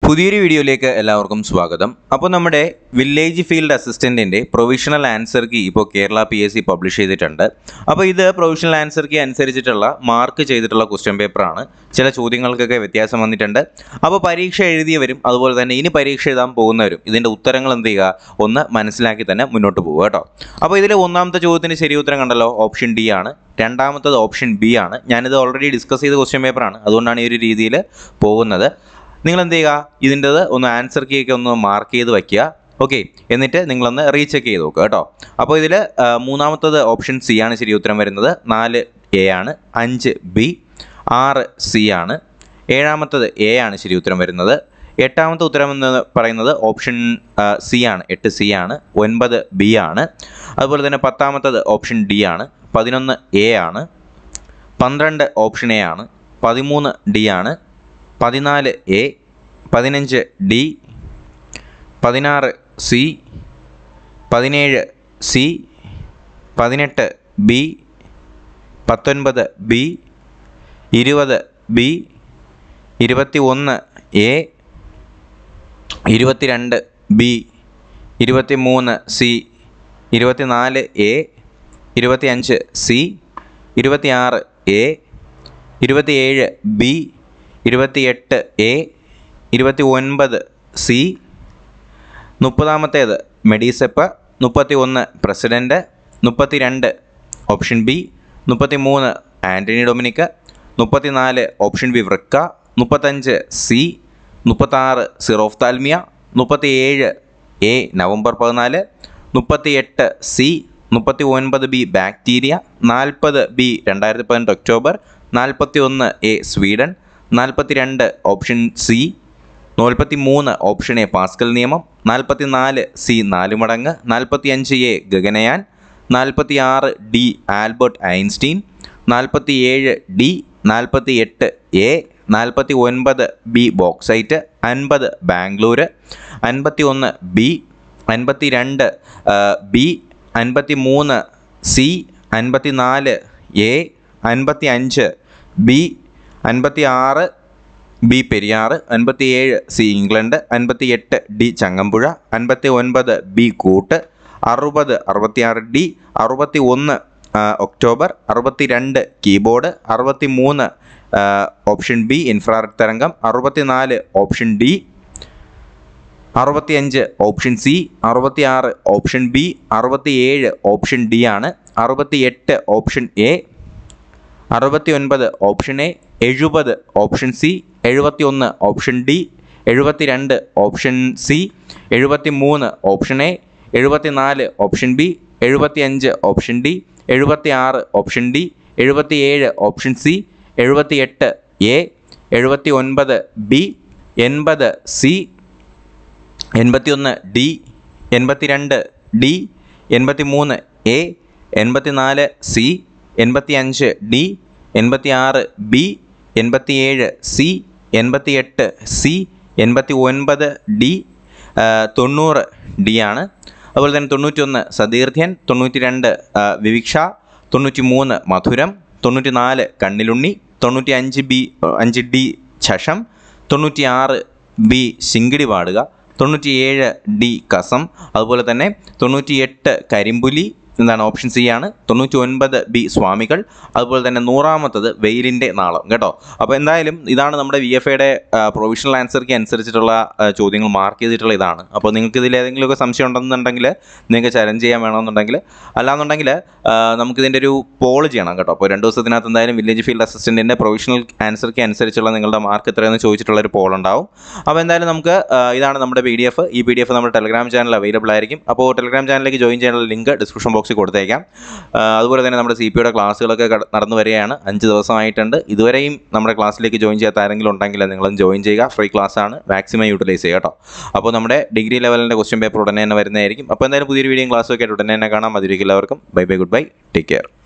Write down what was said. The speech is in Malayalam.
പുതിയൊരു വീഡിയോയിലേക്ക് എല്ലാവർക്കും സ്വാഗതം അപ്പോൾ നമ്മുടെ വില്ലേജ് ഫീൽഡ് അസിസ്റ്റൻറ്റിൻ്റെ പ്രൊവിഷണൽ ആൻസർ കീ ഇപ്പോൾ Kerala P S C publish ചെയ്തിട്ടുണ്ട് അപ്പോൾ ഇത് പ്രൊവിഷണൽ ആൻസർ കീ അനുസരിച്ചിട്ടുള്ള മാർക്ക് ചെയ്തിട്ടുള്ള ക്വസ്റ്റ്യൻ പേപ്പറാണ് ചില ചോദ്യങ്ങൾക്കൊക്കെ വ്യത്യാസം വന്നിട്ടുണ്ട് അപ്പോൾ പരീക്ഷ എഴുതിയവരും അതുപോലെ തന്നെ ഇനി പരീക്ഷ എഴുതാൻ പോകുന്നവരും ഇതിൻ്റെ ഉത്തരങ്ങൾ എന്ത് ചെയ്യുക ഒന്ന് മനസ്സിലാക്കി തന്നെ മുന്നോട്ട് പോകുക കേട്ടോ അപ്പോൾ ഇതിൽ ഒന്നാമത്തെ ചോദ്യത്തിന് ശരി ഉത്തരം കണ്ടല്ലോ ഓപ്ഷൻ ഡി ആണ് രണ്ടാമത്തത് ഓപ്ഷൻ ബി ആണ് ഞാനിത് ഓൾറെഡി ഡിസ്കസ് ചെയ്ത ക്വസ്റ്റ്യൻ പേപ്പറാണ് അതുകൊണ്ടാണ് ഈ ഒരു രീതിയിൽ പോകുന്നത് നിങ്ങൾ എന്ത് ചെയ്യുക ഇതിൻ്റെത് ഒന്ന് ആൻസർ കീയൊക്കെ ഒന്ന് മാർക്ക് ചെയ്ത് വയ്ക്കുക ഓക്കെ എന്നിട്ട് നിങ്ങളൊന്ന് റീചെക്ക് ചെയ്ത് നോക്കുക കേട്ടോ അപ്പോൾ ഇതിൽ മൂന്നാമത്തത് ഓപ്ഷൻ സി ആണ് ശരി ഉത്തരം വരുന്നത് നാല് എ ആണ് അഞ്ച് ബി ആറ് സി ആണ് ഏഴാമത്തത് എ ആണ് ശരി ഉത്തരം വരുന്നത് എട്ടാമത്തെ ഉത്തരം എന്ന് പറയുന്നത് ഓപ്ഷൻ സി ആണ് എട്ട് സി ആണ് ഒൻപത് ബി ആണ് അതുപോലെ തന്നെ പത്താമത്തത് ഓപ്ഷൻ ഡി ആണ് പതിനൊന്ന് എ ആണ് പന്ത്രണ്ട് ഓപ്ഷൻ എ ആണ് പതിമൂന്ന് ഡി ആണ് പതിനാല് എ പതിനഞ്ച് ഡി പതിനാറ് സി പതിനേഴ് സി പതിനെട്ട് ബി പത്തൊൻപത് ബി ഇരുപത് ബി ഇരുപത്തി ഒന്ന് എ ഇരുപത്തിരണ്ട് ബി ഇരുപത്തി മൂന്ന് സി ഇരുപത്തിനാല് എ ഇരുപത്തിയഞ്ച് സി ഇരുപത്തിയാറ് എ ഇരുപത്തിയേഴ് ബി ഇരുപത്തിയെട്ട് എ ഇരുപത്തി ഒൻപത് സി മുപ്പതാമത്തേത് മെഡീസെപ്പ് മുപ്പത്തി ഒന്ന് പ്രസിഡൻറ്റ് മുപ്പത്തിരണ്ട് ഓപ്ഷൻ ബി മുപ്പത്തി മൂന്ന് ആൻ്റണി ഡൊമിനിക്ക് മുപ്പത്തിനാല് ഓപ്ഷൻ ബി വൃക്ക മുപ്പത്തഞ്ച് സി മുപ്പത്താറ് സിറോഫ്താൽമിയ മുപ്പത്തിയേഴ് എ നവംബർ പതിനാല് മുപ്പത്തിയെട്ട് സി മുപ്പത്തി ഒൻപത് ബി ബാക്ടീരിയ നാൽപ്പത് ബി രണ്ടായിരത്തി പതിനെട്ട് ഒക്ടോബർ നാൽപ്പത്തി ഒന്ന് എ സ്വീഡൻ നാൽപ്പത്തി രണ്ട് ഓപ്ഷൻ സി നാൽപ്പത്തി മൂന്ന് ഓപ്ഷൻ എ പാസ്കൽ നിയമം നാൽപ്പത്തി നാല് സി നാല് മടങ്ങ് നാൽപ്പത്തി അഞ്ച് എ ഗഗനയാൻ നാൽപ്പത്തി ആറ് ഡി ആൽബർട്ട് ഐൻസ്റ്റീൻ നാൽപ്പത്തി ഏഴ് ഡി നാൽപ്പത്തി എട്ട് എ നാൽപ്പത്തി ഒൻപത് ബി ബോക്സൈറ്റ് അൻപത് ബാംഗ്ലൂർ അൻപത്തി ഒന്ന് ബി അൻപത്തി രണ്ട് ബി അൻപത്തി മൂന്ന് സി അൻപത്തി നാല് എ അൻപത്തി അഞ്ച് ബി അൻപത്തി ആറ് ബി പെരിയാർ അൻപത്തിയേഴ് സി ഇംഗ്ലണ്ട് അൻപത്തിയെട്ട് ഡി ചങ്ങമ്പുഴ അൻപത്തി ഒൻപത് ബി കൂട്ട് അറുപത് അറുപത്തിയാറ് ഡി അറുപത്തി ഒന്ന് ഒക്ടോബർ അറുപത്തി രണ്ട് കീബോർഡ് അറുപത്തി മൂന്ന് ഓപ്ഷൻ ബി ഇൻഫ്രാറെഡ് തരംഗം അറുപത്തിനാല് ഓപ്ഷൻ ഡി അറുപത്തിയഞ്ച് ഓപ്ഷൻ സി അറുപത്തിയാറ് ഓപ്ഷൻ ബി അറുപത്തിയേഴ് ഓപ്ഷൻ ഡി ആണ് അറുപത്തിയെട്ട് ഓപ്ഷൻ എ അറുപത്തി ഒൻപത് ഓപ്ഷൻ എ എഴുപത് ഓപ്ഷൻ സി എഴുപത്തി ഒന്ന് ഓപ്ഷൻ ഡി എഴുപത്തിരണ്ട് ഓപ്ഷൻ സി എഴുപത്തി മൂന്ന് ഓപ്ഷൻ എ എഴുപത്തിനാല് ഓപ്ഷൻ ബി എഴുപത്തിയഞ്ച് ഓപ്ഷൻ ഡി എഴുപത്തി ആറ് ഓപ്ഷൻ ഡി എഴുപത്തിയേഴ് ഓപ്ഷൻ സി എഴുപത്തിയെട്ട് എ എഴുപത്തി ഒൻപത് ബി എൺപത് സി എൺപത്തിയൊന്ന് ഡി എൺപത്തിരണ്ട് ഡി എൺപത്തി മൂന്ന് എ എൺപത്തിനാല് സി എൺപത്തിയഞ്ച് ഡി എൺപത്തിയാറ് ബി എൺപത്തിയേഴ് സി എൺപത്തിയെട്ട് സി എൺപത്തി ഒൻപത് ഡി തൊണ്ണൂറ് ഡി ആണ് അതുപോലെ തന്നെ തൊണ്ണൂറ്റൊന്ന് സതീർഥ്യൻ തൊണ്ണൂറ്റി രണ്ട് വിവിക്ഷ തൊണ്ണൂറ്റി മൂന്ന് മധുരം തൊണ്ണൂറ്റി നാല് കണ്ണിലുണ്ണി തൊണ്ണൂറ്റി അഞ്ച് ബി അഞ്ച് ഡി ഛഷം തൊണ്ണൂറ്റി ആറ് ബി ശിങ്കിടി പാടുക തൊണ്ണൂറ്റിയേഴ് ഡി കസം അതുപോലെ തന്നെ തൊണ്ണൂറ്റിയെട്ട് കരിമ്പുലി എന്താണ് ഓപ്ഷൻ സി ആണ് തൊണ്ണൂറ്റി ഒൻപത് ബി സ്വാമികൾ അതുപോലെ തന്നെ നൂറാമത്തത് വെയിലിൻ്റെ നാളം കേട്ടോ അപ്പോൾ എന്തായാലും ഇതാണ് നമ്മുടെ വി എഫ് എയുടെ പ്രൊവിഷണൽ ആൻസർക്ക് അനുസരിച്ചിട്ടുള്ള ആ, ചോദ്യങ്ങൾ മാർക്ക് ചെയ്തിട്ടുള്ള ഇതാണ് അപ്പോൾ നിങ്ങൾക്ക് ഇതിൽ ഏതെങ്കിലുമൊക്കെ സംശയം ഉണ്ടെന്നുണ്ടെങ്കിൽ നിങ്ങൾക്ക് ചലഞ്ച് ചെയ്യാൻ വേണമെന്നുണ്ടെങ്കിൽ അല്ലാന്നുണ്ടെങ്കിൽ ആ, നമുക്കിതിൻ്റെ ഒരു പോൾ ചെയ്യണം കേട്ടോ അപ്പോൾ രണ്ട് ദിവസത്തിനകത്ത് എന്തായാലും വില്ലേജ് ഫീൽഡ് അസിസ്റ്റൻറ്റിൻ്റെ പ്രൊവിഷണൽ ആൻസർക്ക് അനുസരിച്ചുള്ള നിങ്ങളുടെ മാർക്ക് എത്രയെന്ന് ചോദിച്ചിട്ടുള്ള ഒരു പോൾ ഉണ്ടാവും അപ്പോൾ എന്തായാലും നമുക്ക് ആ, ഇതാണ് നമ്മുടെ പി ഡി എഫ് ഈ പി ഡി എഫ് നമ്മുടെ ടെലഗ്രാം ചാനൽ അവൈലബിൾ ആയിരിക്കും അപ്പോൾ ടെലഗ്രാം ചാനലിലേക്ക് ജോയിൻ ചെയ്യാനുള്ള ലിങ്ക് ഡിസ്ക്രിപ്ഷൻ ബോക്സിൽ കൊടുത്തേക്കാം ആ, അതുപോലെ തന്നെ നമ്മുടെ സി പിയുടെ ക്ലാസ്സുകളൊക്കെ കട- നടന്നു വരികയാണ് അഞ്ച് ദിവസമായിട്ടുണ്ട് ഇതുവരെയും നമ്മുടെ ക്ലാസ്സിലേക്ക് ജോയിൻ ചെയ്യാത്ത ആരെങ്കിലും ഉണ്ടെങ്കിൽ നിങ്ങളും ജോയിൻ ചെയ്യുക ഫ്രീ ക്ലാസ് ആണ് മാക്സിമം യൂട്ടിലൈസ് ചെയ്യുക കേട്ടോ അപ്പോൾ നമ്മുടെ ഡിഗ്രി ലെവലിൻ്റെ ക്വസ്റ്റ്യൻ പേപ്പർ ഉടനെ തന്നെ വരുന്നതായിരിക്കും അപ്പോൾ എന്തായാലും പുതിയൊരു വീഡിയോ ക്ലാസ്സൊക്കെ ആയിട്ട് ഉടനെ തന്നെ കാണാം അതിലേക്ക് എല്ലാവർക്കും bye bye goodbye take care